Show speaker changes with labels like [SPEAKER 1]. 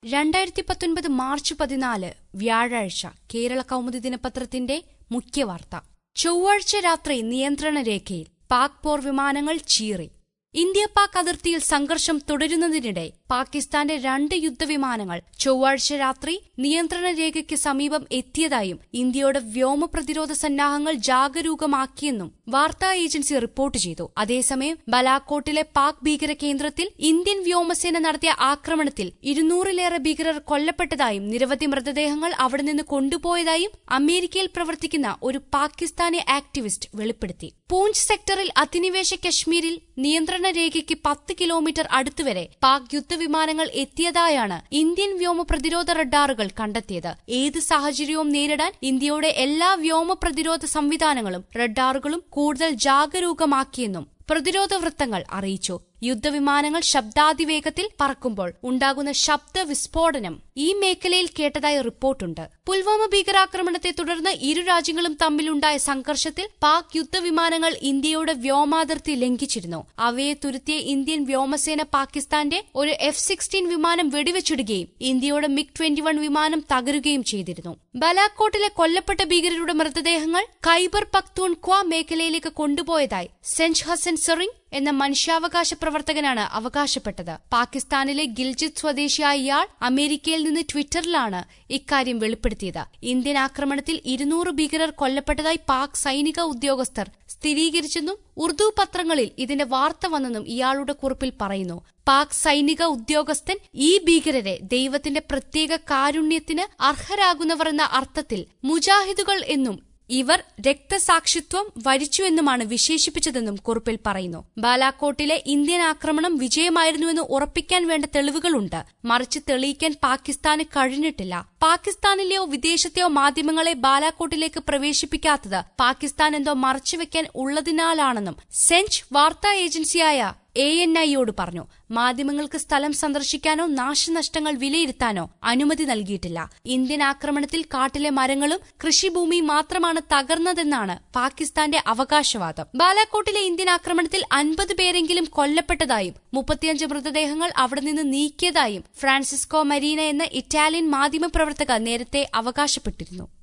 [SPEAKER 1] രണ്ടായിരത്തി പത്തൊൻപത് മാർച്ച് പതിനാല് വ്യാഴാഴ്ച കേരള കൗമുദി ദിനപത്രത്തിന്റെ മുഖ്യവാർത്ത ചൊവ്വാഴ്ച രാത്രി നിയന്ത്രണ രേഖയിൽ പാക് പോർ വിമാനങ്ങൾ ചീറി ഇന്ത്യ പാക് അതിർത്തിയിൽ സംഘർഷം തുടരുന്നതിനിടെ പാകിസ്ഥാന്റെ രണ്ട് യുദ്ധവിമാനങ്ങൾ ചൊവ്വാഴ്ച രാത്രി നിയന്ത്രണ രേഖയ്ക്ക് സമീപം എത്തിയതായും ഇന്ത്യയുടെ വ്യോമ പ്രതിരോധ സന്നാഹങ്ങൾ ജാഗരൂകമാക്കിയെന്നും വാർത്താ ഏജൻസി റിപ്പോർട്ട് ചെയ്തു അതേസമയം ബലാക്കോട്ടിലെ പാക് ഭീകര കേന്ദ്രത്തിൽ ഇന്ത്യൻ വ്യോമസേന നടത്തിയ ആക്രമണത്തിൽ ഇരുന്നൂറിലേറെ ഭീകരർ കൊല്ലപ്പെട്ടതായും നിരവധി മൃതദേഹങ്ങൾ അവിടെ നിന്ന് കൊണ്ടുപോയതായും അമേരിക്കയിൽ പ്രവർത്തിക്കുന്ന ഒരു പാകിസ്ഥാനി ആക്ടിവിസ്റ്റ് വെളിപ്പെടുത്തി പൂഞ്ച് സെക്ടറിൽ അധിനിവേശ കശ്മീരിൽ നിയന്ത്രണ രേഖയ്ക്ക് പത്ത് കിലോമീറ്റർ അടുത്തുവരെ പാക് യുദ്ധവിമാനങ്ങൾ എത്തിയതായാണ് ഇന്ത്യൻ വ്യോമ പ്രതിരോധ റഡാറുകൾ കണ്ടെത്തിയത് ഏത് സാഹചര്യവും നേരിടാൻ ഇന്ത്യയുടെ എല്ലാ വ്യോമ പ്രതിരോധ സംവിധാനങ്ങളും റഡാറുകളും കൂടുതൽ ജാഗരൂകമാക്കിയെന്നും പ്രതിരോധ വൃത്തങ്ങൾ അറിയിച്ചു യുദ്ധവിമാനങ്ങൾ ശബ്ദാതിവേഗത്തിൽ പറക്കുമ്പോൾ ഉണ്ടാകുന്ന ശബ്ദ വിസ്ഫോടനം ഈ മേഖലയിൽ കേട്ടതായി റിപ്പോർട്ടുണ്ട് പുൽവാമ ഭീകരാക്രമണത്തെ തുടർന്ന് ഇരു രാജ്യങ്ങളും തമ്മിലുണ്ടായ സംഘർഷത്തിൽ പാക് യുദ്ധവിമാനങ്ങൾ ഇന്ത്യയുടെ വ്യോമാതിർത്തി ലംഘിച്ചിരുന്നു അവയെ തുരുത്തിയ ഇന്ത്യൻ വ്യോമസേന പാകിസ്ഥാന്റെ ഒരു എഫ് സിക്സ്റ്റീൻ വിമാനം വെടിവെച്ചിടുകയും ഇന്ത്യയുടെ മിഗ് ട്വന്റി വൺ വിമാനം തകരുകയും ചെയ്തിരുന്നു ബലാക്കോട്ടിലെ കൊല്ലപ്പെട്ട ഭീകരരുടെ മൃതദേഹങ്ങൾ ഖൈബർ പക്തൂൺഖ്വ മേഖലയിലേക്ക് കൊണ്ടുപോയതായി സെഞ്ച് ഹസൻ സെറിംഗ് എന്ന മനുഷ്യാവകാശ പ്രവർത്തകനാണ് അവകാശപ്പെട്ടത് പാകിസ്ഥാനിലെ ഗിൽജിത്ത് സ്വദേശിയായ ഇയാൾ അമേരിക്കയിൽ നിന്ന് ട്വിറ്ററിലാണ് ഇക്കാര്യം വെളിപ്പെടുത്തിയത് ഇന്ത്യൻ ആക്രമണത്തിൽ ഇരുന്നൂറ് ഭീകരർ കൊല്ലപ്പെട്ടതായി പാക് സൈനിക ഉദ്യോഗസ്ഥർ സ്ഥിരീകരിച്ചെന്നും ഉറുദു പത്രങ്ങളിൽ ഇതിന്റെ വാർത്ത വന്നെന്നും ഇയാളുടെ കുറിപ്പിൽ പറയുന്നു പാക് സൈനിക ഉദ്യോഗസ്ഥൻ ഈ ഭീകരരെ ദൈവത്തിന്റെ പ്രത്യേക കാരുണ്യത്തിന് അർഹരാകുന്നവർ എന്ന അർത്ഥത്തിൽ മുജാഹിദുകൾ എന്നും ഇവർ രക്തസാക്ഷിത്വം വരിച്ചുവെന്നുമാണ് വിശേഷിപ്പിച്ചതെന്നും കുറിപ്പിൽ പറയുന്നു ബാലാക്കോട്ടിലെ ഇന്ത്യൻ ആക്രമണം വിജയമായിരുന്നുവെന്ന് ഉറപ്പിക്കാൻ വേണ്ട തെളിവുകളുണ്ട് മറിച്ച് തെളിയിക്കാൻ പാകിസ്ഥാന് കഴിഞ്ഞിട്ടില്ല പാകിസ്ഥാനിലെയോ വിദേശത്തെയോ മാധ്യമങ്ങളെ ബാലാക്കോട്ടിലേക്ക് പ്രവേശിപ്പിക്കാത്തത് പാകിസ്ഥാൻ എന്തോ മറച്ചുവെക്കാൻ ഉള്ളതിനാലാണെന്നും സെഞ്ച് വാർത്താ ഏജൻസിയായ എ എൻ ഐയോട് പറഞ്ഞു മാധ്യമങ്ങൾക്ക് സ്ഥലം സന്ദർശിക്കാനോ നാശനഷ്ടങ്ങൾ വിലയിരുത്താനോ അനുമതി നൽകിയിട്ടില്ല ഇന്ത്യൻ ആക്രമണത്തിൽ കാട്ടിലെ മരങ്ങളും കൃഷിഭൂമിയും മാത്രമാണ് തകർന്നതെന്നാണ് പാകിസ്ഥാന്റെ അവകാശവാദം ബാലാക്കോട്ടിലെ ഇന്ത്യൻ ആക്രമണത്തിൽ അൻപത് പേരെങ്കിലും കൊല്ലപ്പെട്ടതായും മുപ്പത്തിയഞ്ച് മൃതദേഹങ്ങൾ അവിടെ നിന്ന് നീക്കിയതായും ഫ്രാൻസിസ്കോ മരീന എന്ന ഇറ്റാലിയൻ മാധ്യമപ്രവർത്തക നേരത്തെ അവകാശപ്പെട്ടിരുന്നു